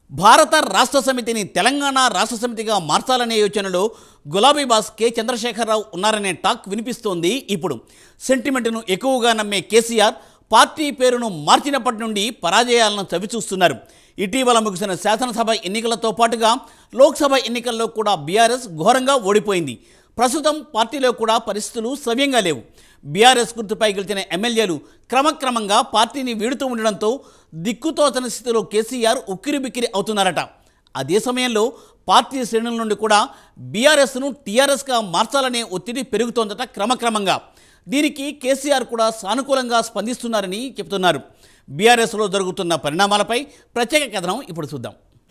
భారత రాష్ట్ర సమితిని తెలంగాణ రాష్ట్ర సమితిగా మార్చాలనే యోచనలో గులాబీ బాస్ కె చంద్రశేఖరరావు ఉన్నారనే టాక్ వినిపిస్తోంది ఇప్పుడు సెంటిమెంట్ను ఎక్కువగా నమ్మే కేసీఆర్ పార్టీ పేరును మార్చినప్పటి నుండి పరాజయాలను చవిచూస్తున్నారు ఇటీవల ముగిసిన శాసనసభ ఎన్నికలతో పాటుగా లోక్సభ ఎన్నికల్లో కూడా బీఆర్ఎస్ ఘోరంగా ఓడిపోయింది ప్రస్తుతం పార్టీలో కూడా పరిస్థితులు సవ్యంగా లేవు బీఆర్ఎస్ గుర్తుపై గెలిచిన ఎమ్మెల్యేలు క్రమక్రమంగా పార్టీని వీడుతూ ఉండడంతో దిక్కుతోచని స్థితిలో కేసీఆర్ ఉక్కిరిబిక్కిరి అవుతున్నారట అదే సమయంలో పార్టీ శ్రేణుల నుండి కూడా బీఆర్ఎస్ను టీఆర్ఎస్గా మార్చాలనే ఒత్తిడి పెరుగుతోందట క్రమక్రమంగా దీనికి కేసీఆర్ కూడా సానుకూలంగా స్పందిస్తున్నారని చెబుతున్నారు బీఆర్ఎస్లో జరుగుతున్న పరిణామాలపై ప్రత్యేక కథనం ఇప్పుడు చూద్దాం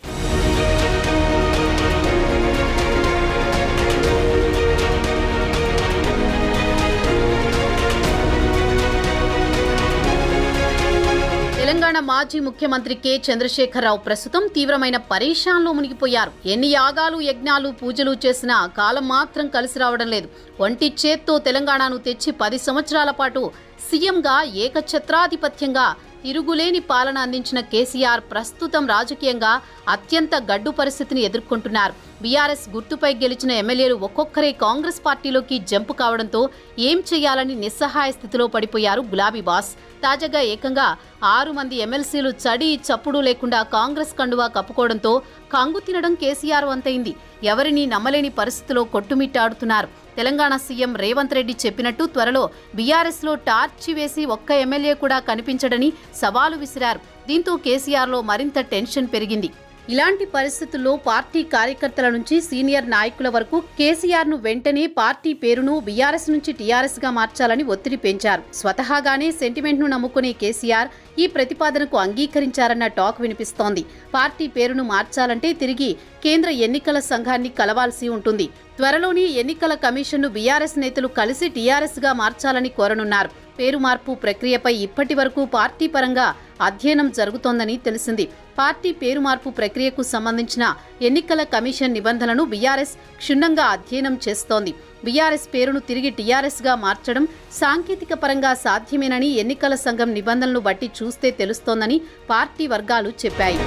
తెలంగాణ మాజీ ముఖ్యమంత్రి కె చంద్రశేఖరరావు ప్రస్తుతం తీవ్రమైన పరేషాన్లో మునిగిపోయారు ఎన్ని యాగాలు యజ్ఞాలు పూజలు చేసినా కాలం మాత్రం కలిసి రావడం లేదు ఒంటి చేత్తో తెలంగాణను తెచ్చి పది సంవత్సరాల పాటు సీఎంగా ఏకఛత్రాధిపత్యంగా తిరుగులేని పాలన అందించిన కేసీఆర్ ప్రస్తుతం రాజకీయంగా అత్యంత గడ్డు పరిస్థితిని ఎదుర్కొంటున్నారు బీఆర్ఎస్ గుర్తుపై గెలిచిన ఎమ్మెల్యేలు ఒక్కొక్కరే కాంగ్రెస్ పార్టీలోకి జంపు కావడంతో ఏం చేయాలని నిస్సహాయ స్థితిలో పడిపోయారు గులాబీ బాస్ తాజాగా ఏకంగా ఆరు మంది ఎమ్మెల్సీలు చడి చప్పుడు లేకుండా కాంగ్రెస్ కండువా కప్పుకోవడంతో కంగు తినడం కేసీఆర్ వంతైంది ఎవరిని నమ్మలేని పరిస్థితిలో కొట్టుమిట్టాడుతున్నారు తెలంగాణ సీఎం రేవంత్ రెడ్డి చెప్పినట్టు త్వరలో బీఆర్ఎస్లో టార్చి వేసి ఒక్క ఎమ్మెల్యే కూడా కనిపించడని సవాలు విసిరారు దీంతో కేసీఆర్లో మరింత టెన్షన్ పెరిగింది ఇలాంటి పరిస్థితుల్లో పార్టీ కార్యకర్తల నుంచి సీనియర్ నాయకుల వరకు కేసీఆర్ ను వెంటనే పార్టీ పేరును బీఆర్ఎస్ నుంచి టీఆర్ఎస్ గా మార్చాలని ఒత్తిడి పెంచారు స్వతహాగానే సెంటిమెంట్ ను నమ్ముకునే కేసీఆర్ ఈ ప్రతిపాదనకు అంగీకరించారన్న టాక్ వినిపిస్తోంది పార్టీ పేరును మార్చాలంటే తిరిగి కేంద్ర ఎన్నికల సంఘాన్ని కలవాల్సి ఉంటుంది త్వరలోని ఎన్నికల కమిషన్ను బీఆర్ఎస్ నేతలు కలిసి టీఆర్ఎస్ గా మార్చాలని కోరనున్నారు పేరు మార్పు ప్రక్రియపై ఇప్పటి వరకు పార్టీ పరంగా అధ్యయనం జరుగుతోందని తెలిసింది పార్టీ పేరు మార్పు ప్రక్రియకు సంబంధించిన ఎన్నికల కమిషన్ నిబంధనలను బీఆర్ఎస్ క్షుణ్ణంగా అధ్యయనం చేస్తోంది బీఆర్ఎస్ పేరును తిరిగి టీఆర్ఎస్ గా మార్చడం సాంకేతిక పరంగా సాధ్యమేనని ఎన్నికల సంఘం నిబంధనలు బట్టి చూస్తే తెలుస్తోందని పార్టీ వర్గాలు చెప్పాయి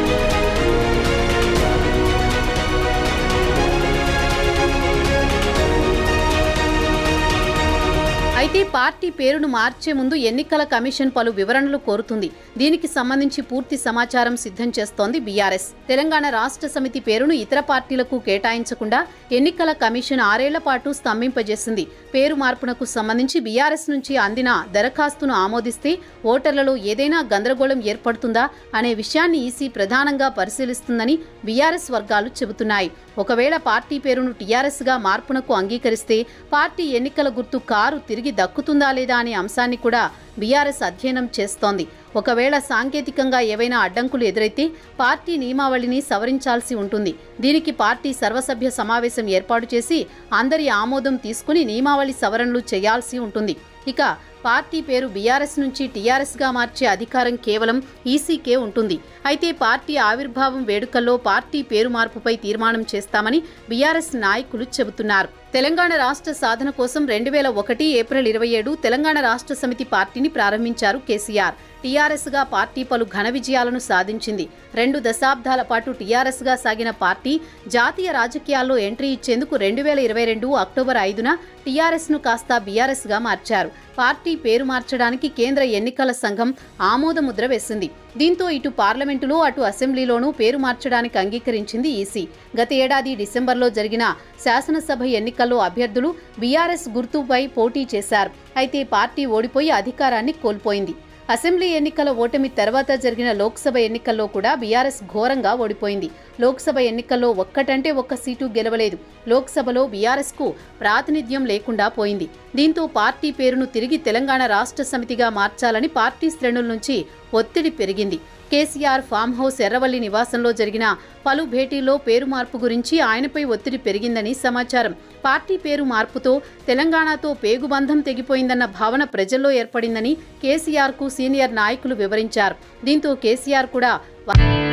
అయితే పార్టీ పేరును మార్చే ముందు ఎన్నికల కమిషన్ పలు వివరణలు కోరుతుంది దీనికి సంబంధించి పూర్తి సమాచారం సిద్ధం చేస్తోంది బీఆర్ఎస్ తెలంగాణ రాష్ట్ర సమితి పేరును ఇతర పార్టీలకు కేటాయించకుండా ఎన్నికల కమిషన్ ఆరేళ్ల పాటు స్తంభింపజేసింది పేరు మార్పునకు సంబంధించి బీఆర్ఎస్ నుంచి అందిన దరఖాస్తును ఆమోదిస్తే ఓటర్లలో ఏదైనా గందరగోళం ఏర్పడుతుందా అనే విషయాన్ని ఈసీ ప్రధానంగా పరిశీలిస్తుందని బీఆర్ఎస్ వర్గాలు చెబుతున్నాయి ఒకవేళ పార్టీ పేరును టీఆర్ఎస్ గా మార్పునకు అంగీకరిస్తే పార్టీ ఎన్నికల గుర్తు కారు తిరిగి దక్కుతుందా లేదా అనే అంశాన్ని కూడా బీఆర్ఎస్ అధ్యయనం చేస్తోంది ఒకవేళ సాంకేతికంగా ఏవైనా అడ్డంకులు ఎదురైతే పార్టీ నియమావళిని సవరించాల్సి ఉంటుంది దీనికి పార్టీ సర్వసభ్య సమావేశం ఏర్పాటు చేసి అందరి ఆమోదం తీసుకుని నియమావళి సవరణలు చేయాల్సి ఉంటుంది ఇక పార్టీ పేరు బీఆర్ఎస్ నుంచి టీఆర్ఎస్ గా మార్చే అధికారం కేవలం ఈసీకే ఉంటుంది అయితే పార్టీ ఆవిర్భావం వేడుకల్లో పార్టీ పేరు మార్పుపై తీర్మానం చేస్తామని బీఆర్ఎస్ నాయకులు చెబుతున్నారు తెలంగాణ రాష్ట్ర సాధన కోసం రెండు వేల ఒకటి ఏప్రిల్ ఇరవై ఏడు తెలంగాణ రాష్ట్ర సమితి పార్టీని ప్రారంభించారు కేసీఆర్ టీఆర్ఎస్ గా పార్టీ పలు ఘన విజయాలను సాధించింది రెండు దశాబ్దాల పాటు టీఆర్ఎస్ గా సాగిన పార్టీ జాతీయ రాజకీయాల్లో ఎంట్రీ ఇచ్చేందుకు రెండు వేల ఇరవై రెండు అక్టోబర్ ఐదున టీఆర్ఎస్ ను కాస్త బీఆర్ఎస్ గా మార్చారు పార్టీ పేరు మార్చడానికి కేంద్ర ఎన్నికల సంఘం ఆమోదముద్ర వేసింది దీంతో ఇటు పార్లమెంటులో అటు అసెంబ్లీలోనూ పేరు మార్చడానికి అంగీకరించింది ఈసీ గత ఏడాది డిసెంబర్లో జరిగిన శాసనసభ ఎన్నికల్లో అభ్యర్థులు బీఆర్ఎస్ గుర్తుపై పోటీ చేశారు అయితే పార్టీ ఓడిపోయి అధికారాన్ని కోల్పోయింది అసెంబ్లీ ఎన్నికల ఓటమి తర్వాత జరిగిన లోక్సభ ఎన్నికల్లో కూడా బీఆర్ఎస్ ఘోరంగా ఓడిపోయింది లోక్సభ ఎన్నికల్లో ఒక్కటంటే ఒక్క సీటు గెలవలేదు లోక్సభలో బీఆర్ఎస్కు ప్రాతినిధ్యం లేకుండా పోయింది దీంతో పార్టీ పేరును తిరిగి తెలంగాణ రాష్ట్ర సమితిగా మార్చాలని పార్టీ శ్రేణుల నుంచి ఒత్తిడి పెరిగింది కేసీఆర్ ఫామ్ హౌస్ ఎర్రవల్లి నివాసంలో జరిగిన పలు భేటీల్లో పేరు మార్పు గురించి ఆయనపై ఒత్తిడి పెరిగిందని సమాచారం పార్టీ పేరు మార్పుతో తెలంగాణతో పేగుబంధం తెగిపోయిందన్న భావన ప్రజల్లో ఏర్పడిందని కేసీఆర్కు సీనియర్ నాయకులు వివరించారు దీంతో కేసీఆర్ కూడా